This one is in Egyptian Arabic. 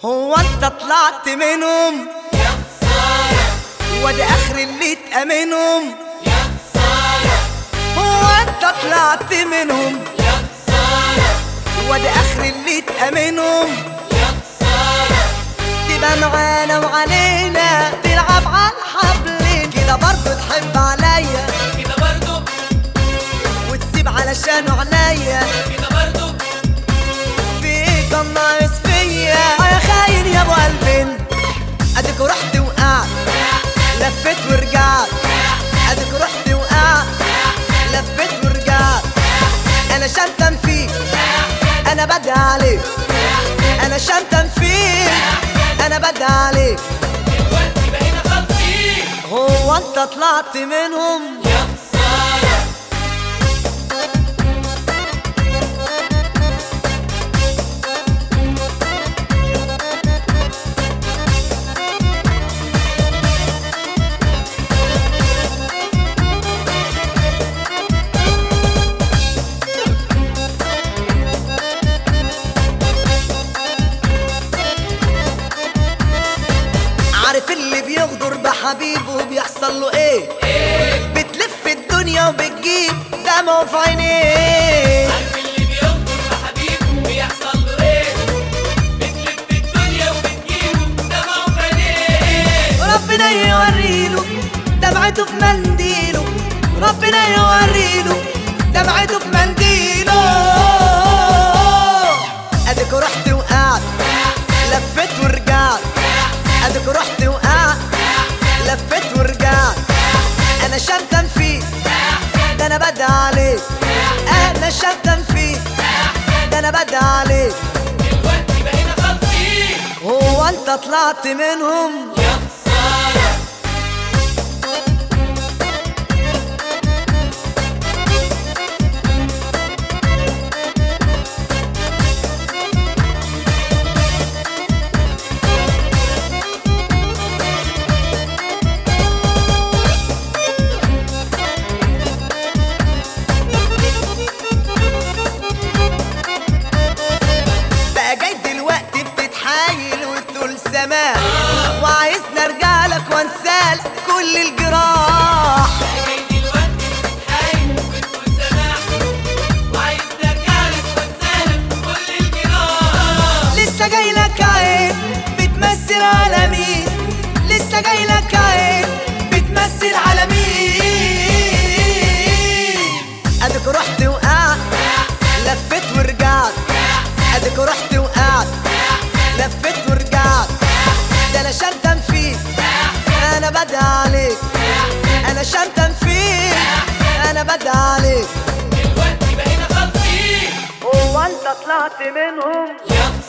هو انت طلعت منهم يا خسارة وادي اخر اللي تأمنهم يا خسارة هو انت طلعت منهم يا خسارة وادي اخر اللي تأمنهم يا خسارة تبقى معانا وعلينا تلعب على الحبلين كده برضه تحب عليا كده برضو وتسيب علشانه عليا كده برضو في ايه كان ناقص فيا اه يا خاين يا ابو قلبين اديك رحت وقعت لفيت ورجعت اديك رحت وقعت لفيت ورجعت انا شمتم فيك انا بدعي عليك انا شمتم فيك انا بدعي عليك دلوقتي بقينا خالصين هو انت طلعت منهم يا خسارة عارف اللي بيغدر بحبيبه بيحصل له ايه بتلف الدنيا وبتجيب دمعه في عينيه عارف اللي بيغدر بحبيبه بيحصل له ايه بتلف الدنيا وبتجيبه دمعه في عينيه ربنا يوريله دمعته في منديله ربنا يوريله دمعته في منديله اديك رحت وقعت لفيت ورجعت اديك رحت وقعت لفيت ورجعت انا شمتم فيك ده انا بدعي عليك انا شمتم فيك ده انا بدعي عليك دلوقتي بقينا خالصين هو انت طلعت منهم يا خسارة بقى جاي دلوقتي بتتحايل وتقول سماح وعايزني ارجع لك وانسالك كل الجراح جاي دلوقتي بتتحايل وبتقول سماح وعايز ترجع لك وانسالك كل الجراح لسه جاي لك عين بتمثل على مين لسه جاي لك عين بتمثل على مين اديك رحت وقعت لفيت ورجعت اديك رحت وقعت لفيت ورجعت ده انا شمتم فيك انا بدعي عليك انا شمتم فيك انا بدعي عليك دلوقتي بقينا خالصين هو انت طلعت منهم يا